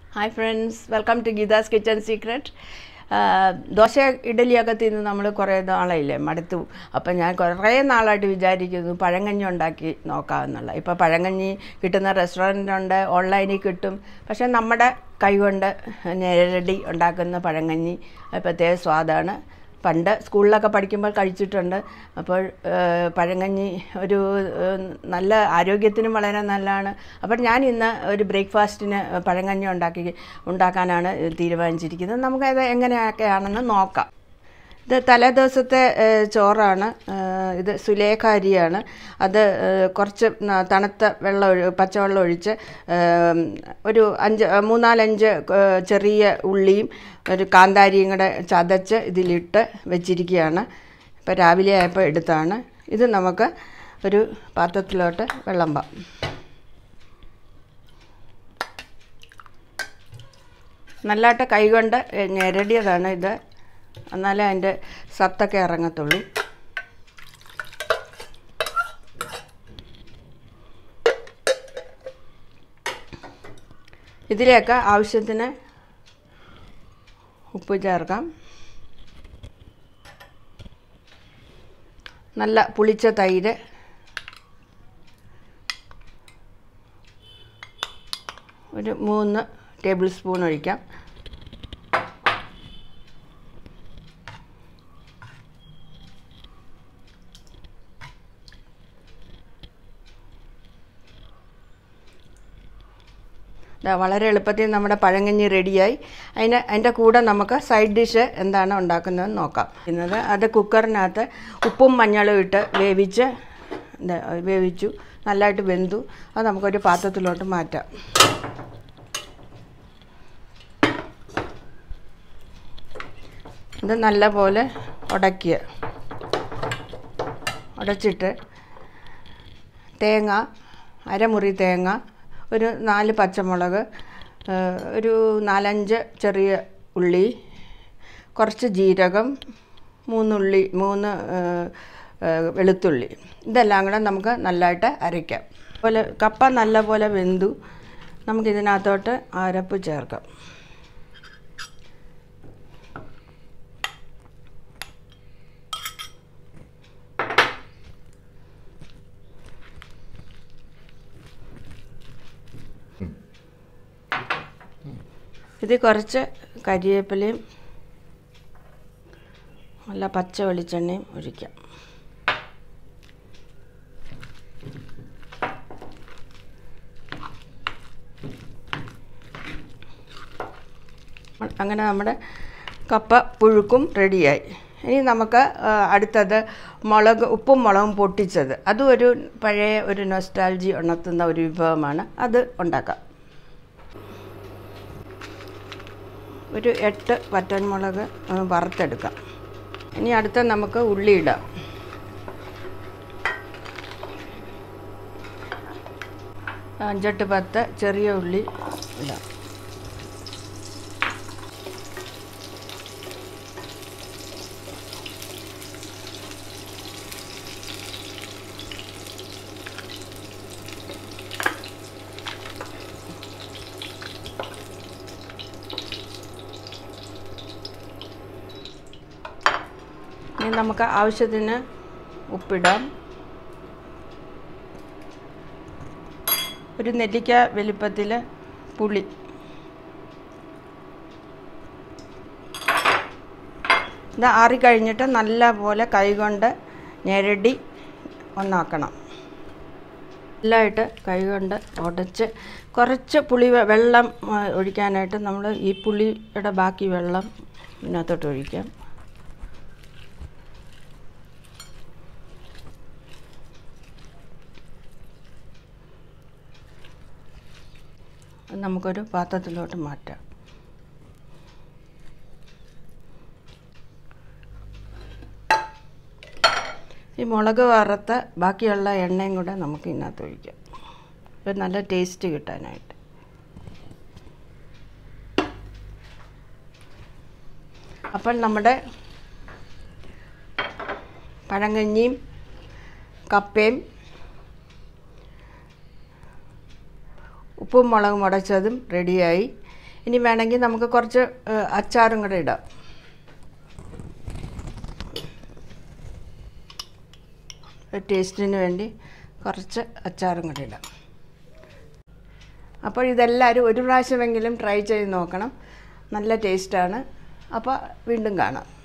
hi friends welcome to Geetha's kitchen secret dosa ഇഡലിയൊക്കെ തിന്ന് നമ്മൾ കുറേ നാളായില്ലേ മടുത്തു അപ്പം ഞാൻ കുറേ നാളായിട്ട് വിചാരിക്കുന്നു പഴങ്കഞ്ഞി ഉണ്ടാക്കി നോക്കാമെന്നുള്ള ഇപ്പോൾ പഴങ്കഞ്ഞി കിട്ടുന്ന റെസ്റ്റോറൻ്റ് ഉണ്ട് ഓൺലൈനിൽ കിട്ടും പക്ഷേ നമ്മുടെ കൈകൊണ്ട് നേരടി ഉണ്ടാക്കുന്ന പഴങ്കഞ്ഞി പ്രത്യേക സ്വാദാണ് പണ്ട് സ്കൂളിലൊക്കെ പഠിക്കുമ്പോൾ കഴിച്ചിട്ടുണ്ട് അപ്പോൾ ഏഹ്, പഴങ്കഞ്ഞി ഒരു ഏഹ്, നല്ല ആരോഗ്യത്തിനും വളരെ നല്ലതാണ് അപ്പോൾ ഞാൻ ഇന്ന് ഒരു ബ്രേക്ക്ഫാസ്റ്റിന് പഴങ്കഞ്ഞി ഉണ്ടാക്കി ഉണ്ടാക്കാനാണ് തീരുമാനിച്ചിരിക്കുന്നത് നമുക്കത് എങ്ങനെയൊക്കെയാണെന്ന് നോക്കാം ഇത് തലേദിവസത്തെ ഏഹ്, ചോറാണ് ഏഹ്, ഇത് സുലേഖ അരിയാണ് അത് ഏഹ്, കുറച്ച് ന- തണുത്ത വെള്ളം ഒഴി പച്ചവെള്ളം ഒഴിച്ച് ഏഹ്, ഒരു അഞ്ച് മൂന്നാലഞ്ച് ഏഹ്, ചെറിയ ഉള്ളിയും ഒരു കാന്താരിയും കൂടെ ചതച്ച് ഇതിലിട്ട് വെച്ചിരിക്കുകയാണ് ഇപ്പോൾ രാവിലെ ആയപ്പോൾ എടുത്താണ് ഇത് നമുക്ക് ഒരു പാത്രത്തിലോട്ട് വിളമ്പാം നല്ലതായിട്ട് കൈകൊണ്ട് ഞെരടിയതാണ് ഇത് എന്നാലേ അതിൻ്റെ സത്തൊക്കെ ഇറങ്ങത്തുള്ളൂ ഇതിലേക്ക് ആവശ്യത്തിന് ഉപ്പ് ചേർക്കാം നല്ല പുളിച്ച തൈര് ഒരു മൂന്ന് ടേബിൾ സ്പൂൺ ഒഴിക്കാം ദാ വളരെ എളുപ്പത്തിൽ നമ്മുടെ പഴങ്കഞ്ഞി റെഡിയായി അതിന് അതിൻ്റെ കൂടെ നമുക്ക് സൈഡ് ഡിഷ് എന്താണ് ഉണ്ടാക്കുന്നതെന്ന് നോക്കാം ഇന്നത് അത് കുക്കറിനകത്ത് ഉപ്പും മഞ്ഞളും ഇട്ട് വേവിച്ച് ദാ വേവിച്ചു നല്ലതായിട്ട് വെന്തു അത് നമുക്കൊരു പാത്രത്തിലോട്ട് മാറ്റാം ഇത് നല്ലപോലെ ഉടയ്ക്കുക ഉടച്ചിട്ട് തേങ്ങ അരമുറി തേങ്ങ ഒരു നാല് പച്ചമുളക് ഏഹ്, ഒരു നാലഞ്ച് ചെറിയ ഉള്ളി കുറച്ച് ജീരകം മൂന്നുള്ളി മൂന്ന് ഏഹ്, ഏഹ്, വെളുത്തുള്ളി ഇതെല്ലാം കൂടെ നമുക്ക് നല്ലതായിട്ട് അരയ്ക്കാം അതുപോലെ കപ്പ നല്ലപോലെ വെന്തു നമുക്കിതിനകത്തോട്ട് അരപ്പ് ചേർക്കാം ഇതിൽ കുറച്ച് കരിവേപ്പിലയും നല്ല പച്ച വെളിച്ചെണ്ണയും ഒഴിക്കാം അങ്ങനെ നമ്മുടെ കപ്പ പുഴുക്കും റെഡിയായി ഇനി നമുക്ക് ആ, അടുത്തത് മുളക് ഉപ്പും മുളകും പൊട്ടിച്ചത് അതും ഒരു പഴയ ഒരു നൊസ്റ്റാൾജി ഉണർത്തുന്ന ഒരു വിഭവമാണ് അത് ഉണ്ടാക്കാം ഒരു എട്ട് വറ്റൻമുളക് ആ, വറുത്തെടുക്കാം ഇനി അടുത്ത നമുക്ക് ഉള്ളി ഇടാം അഞ്ചെട്ട് പത്ത് ചെറിയ ഉള്ളി ഇടാം ഇനി നമുക്ക് ആവശ്യത്തിന് ഉപ്പിടാം ഒരു നെല്ലിക്ക വലിപ്പത്തിൽ പുളി ഇത് ആറിക്കഴിഞ്ഞിട്ട് നല്ല പോലെ കൈകൊണ്ട് ഞെരടി ഒന്നാക്കണം നല്ലതായിട്ട് കൈകൊണ്ട് ഉടച്ച് കുറച്ച് പുളി വെ- വെള്ളം ആ, ഒഴിക്കാനായിട്ട് നമ്മൾ ഈ പുളിയുടെ ബാക്കി വെള്ളം ഇതിനകത്തോട്ട് ഒഴിക്കാം അത് നമുക്കൊരു പാത്രത്തിലോട്ട് മാറ്റാം ഈ മുളക് വറുത്ത ബാക്കിയുള്ള എണ്ണയും കൂടെ നമുക്ക് ഇതിനകത്ത് ഒഴിക്കാം ഒരു നല്ല ടേസ്റ്റ് കിട്ടാനായിട്ട് അപ്പോൾ നമ്മുടെ പഴങ്കഞ്ഞിയും കപ്പയും ഉപ്പും മുളകും ഉടച്ചതും റെഡിയായി ഇനി വേണമെങ്കിൽ നമുക്ക് കുറച്ച് ഏഹ്, അച്ചാറും കൂടെ ഇടാം ടേസ്റ്റിന് വേണ്ടി കുറച്ച് അച്ചാറും കൂടെ ഇടാം അപ്പോൾ ഇതെല്ലാവരും ഒരു പ്രാവശ്യമെങ്കിലും ട്രൈ ചെയ്ത് നോക്കണം നല്ല ടേസ്റ്റാണ് അപ്പോൾ വീണ്ടും കാണാം